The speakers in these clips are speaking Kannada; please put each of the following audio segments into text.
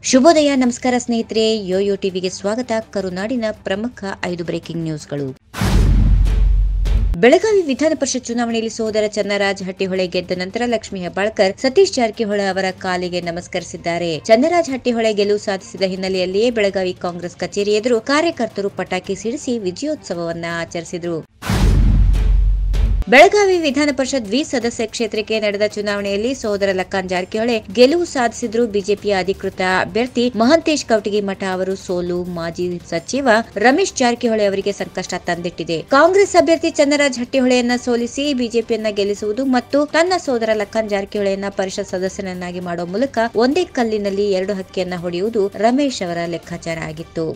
ಶುಭೋದಯ ನಮಸ್ಕಾರ ಸ್ನೇಹಿತರೆ ಯೋಯೋ ಟಿವಿಗೆ ಸ್ವಾಗತ ಕರುನಾಡಿನ ಪ್ರಮುಖ ಐದು ಬ್ರೇಕಿಂಗ್ ನ್ಯೂಸ್ಗಳು ಬೆಳಗಾವಿ ವಿಧಾನ ಪರಿಷತ್ ಚುನಾವಣೆಯಲ್ಲಿ ಸೋದರ ಚನ್ನರಾಜ್ ಹಟ್ಟಿಹೊಳೆ ಗೆದ್ದ ನಂತರ ಲಕ್ಷ್ಮೀ ಹೆಬ್ಬಾಳ್ಕರ್ ಸತೀಶ್ ಜಾರಕಿಹೊಳಿ ಅವರ ಕಾಲಿಗೆ ನಮಸ್ಕರಿಸಿದ್ದಾರೆ ಚನ್ನರಾಜ್ ಹಟ್ಟಿಹೊಳೆ ಗೆಲುವು ಸಾಧಿಸಿದ ಹಿನ್ನೆಲೆಯಲ್ಲಿಯೇ ಬೆಳಗಾವಿ ಕಾಂಗ್ರೆಸ್ ಕಚೇರಿ ಎದುರು ಕಾರ್ಯಕರ್ತರು ಪಟಾಕಿ ಸಿಡಿಸಿ ವಿಜಯೋತ್ಸವವನ್ನ ಆಚರಿಸಿದರು ಬೆಳಗಾವಿ ವಿಧಾನ ಪರಿಷತ್ ದ್ವಿಸದಸ್ಯ ಕ್ಷೇತ್ರಕ್ಕೆ ನಡೆದ ಚುನಾವಣೆಯಲ್ಲಿ ಸೋದರ ಲಖನ್ ಜಾರಕಿಹೊಳಿ ಗೆಲುವು ಸಾಧಿಸಿದ್ರು ಬಿಜೆಪಿಯ ಅಧಿಕೃತ ಅಭ್ಯರ್ಥಿ ಮಹಂತೇಶ್ ಕವಟಗಿಮಠ ಅವರು ಸೋಲು ಮಾಜಿ ಸಚಿವ ರಮೇಶ್ ಜಾರಕಿಹೊಳಿ ಅವರಿಗೆ ಸಂಕಷ್ಟ ತಂದಿಟ್ಟಿದೆ ಕಾಂಗ್ರೆಸ್ ಅಭ್ಯರ್ಥಿ ಚನ್ನರಾಜ್ ಹಟ್ಟಿಹೊಳೆಯನ್ನ ಸೋಲಿಸಿ ಬಿಜೆಪಿಯನ್ನ ಗೆಲ್ಲಿಸುವುದು ಮತ್ತು ತನ್ನ ಸೋದರ ಲಖನ್ ಜಾರಕಿಹೊಳಿಯನ್ನ ಪರಿಷತ್ ಸದಸ್ಯನನ್ನಾಗಿ ಮಾಡುವ ಮೂಲಕ ಒಂದೇ ಕಲ್ಲಿನಲ್ಲಿ ಎರಡು ಹಕ್ಕಿಯನ್ನ ಹೊಡೆಯುವುದು ರಮೇಶ್ ಅವರ ಲೆಕ್ಕಾಚಾರ ಆಗಿತ್ತು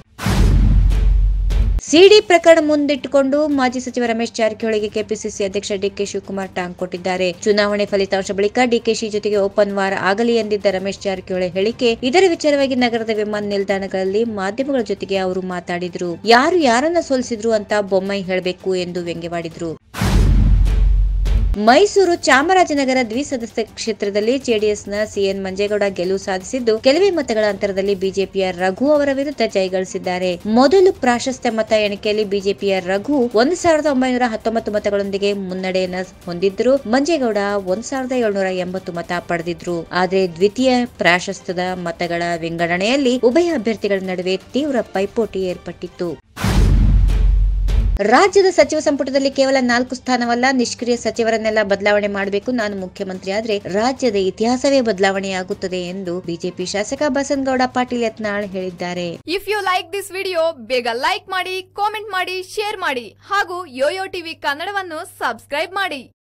ಸಿಡಿ ಪ್ರಕರಣ ಮುಂದಿಟ್ಟುಕೊಂಡು ಮಾಜಿ ಸಚಿವ ರಮೇಶ್ ಜಾರಕಿಹೊಳಿಗೆ ಕೆಪಿಸಿಸಿ ಅಧ್ಯಕ್ಷ ಡಿಕೆ ಶಿವಕುಮಾರ್ ಟಾಂಗ್ ಕೊಟ್ಟಿದ್ದಾರೆ ಚುನಾವಣೆ ಫಲಿತಾಂಶ ಬಳಿಕ ಡಿಕೆಶಿ ಜೊತೆಗೆ ಓಪನ್ ವಾರ್ ಆಗಲಿ ಎಂದಿದ್ದ ರಮೇಶ್ ಜಾರಕಿಹೊಳಿ ಹೇಳಿಕೆ ಇದರ ವಿಚಾರವಾಗಿ ನಗರದ ವಿಮಾನ ನಿಲ್ದಾಣಗಳಲ್ಲಿ ಮಾಧ್ಯಮಗಳ ಜೊತೆಗೆ ಅವರು ಮಾತಾಡಿದ್ರು ಯಾರು ಯಾರನ್ನ ಸೋಲಿಸಿದ್ರು ಅಂತ ಬೊಮ್ಮಾಯಿ ಹೇಳಬೇಕು ಎಂದು ವ್ಯಂಗ್ಯವಾಡಿದ್ರು ಮೈಸೂರು ಚಾಮರಾಜನಗರ ದ್ವಿಸದಸ್ಯ ಕ್ಷೇತ್ರದಲ್ಲಿ ಜೆಡಿಎಸ್ನ ಸಿಎನ್ ಮಂಜೇಗೌಡ ಗೆಲುವು ಸಾಧಿಸಿದ್ದು ಕೆಲವೇ ಮತಗಳ ಅಂತರದಲ್ಲಿ ಬಿಜೆಪಿಯ ರಘು ಅವರ ವಿರುದ್ಧ ಜಯಗಳಿಸಿದ್ದಾರೆ ಮೊದಲು ಪ್ರಾಶಸ್ತ್ಯ ಮತ ಎಣಿಕೆಯಲ್ಲಿ ಬಿಜೆಪಿಯ ರಘು ಒಂದು ಸಾವಿರದ ಒಂಬೈನೂರ ಹತ್ತೊಂಬತ್ತು ಮತಗಳೊಂದಿಗೆ ಮುನ್ನಡೆಯನ್ನ ಹೊಂದಿದ್ರು ಮಂಜೇಗೌಡ ಒಂದ್ ಸಾವಿರದ ಏಳ್ನೂರ ಎಂಬತ್ತು ಮತ ಪಡೆದಿದ್ರು ಆದರೆ ದ್ವಿತೀಯ ಪ್ರಾಶಸ್ತ್ಯದ ಮತಗಳ ವಿಂಗಡಣೆಯಲ್ಲಿ ಉಭಯ ಅಭ್ಯರ್ಥಿಗಳ ನಡುವೆ ತೀವ್ರ ಪೈಪೋಟಿ ಏರ್ಪಟ್ಟಿತ್ತು ರಾಜ್ಯದ ಸಚಿವ ಸಂಪುಟದಲ್ಲಿ ಕೇವಲ ನಾಲ್ಕು ಸ್ಥಾನವಲ್ಲ ನಿಷ್ಕ್ರಿಯ ಸಚಿವರನ್ನೆಲ್ಲ ಬದಲಾವಣೆ ಮಾಡಬೇಕು ನಾನು ಮುಖ್ಯಮಂತ್ರಿ ಆದ್ರೆ ರಾಜ್ಯದ ಇತಿಹಾಸವೇ ಬದಲಾವಣೆಯಾಗುತ್ತದೆ ಎಂದು ಬಿಜೆಪಿ ಶಾಸಕ ಬಸನಗೌಡ ಪಾಟೀಲ್ ಯತ್ನಾಳ್ ಹೇಳಿದ್ದಾರೆ if you like this video ಬೇಗ ಲೈಕ್ ಮಾಡಿ ಕಾಮೆಂಟ್ ಮಾಡಿ ಶೇರ್ ಮಾಡಿ ಹಾಗೂ ಯೋಯೋ ಟಿವಿ ಕನ್ನಡವನ್ನು ಸಬ್ಸ್ಕ್ರೈಬ್ ಮಾಡಿ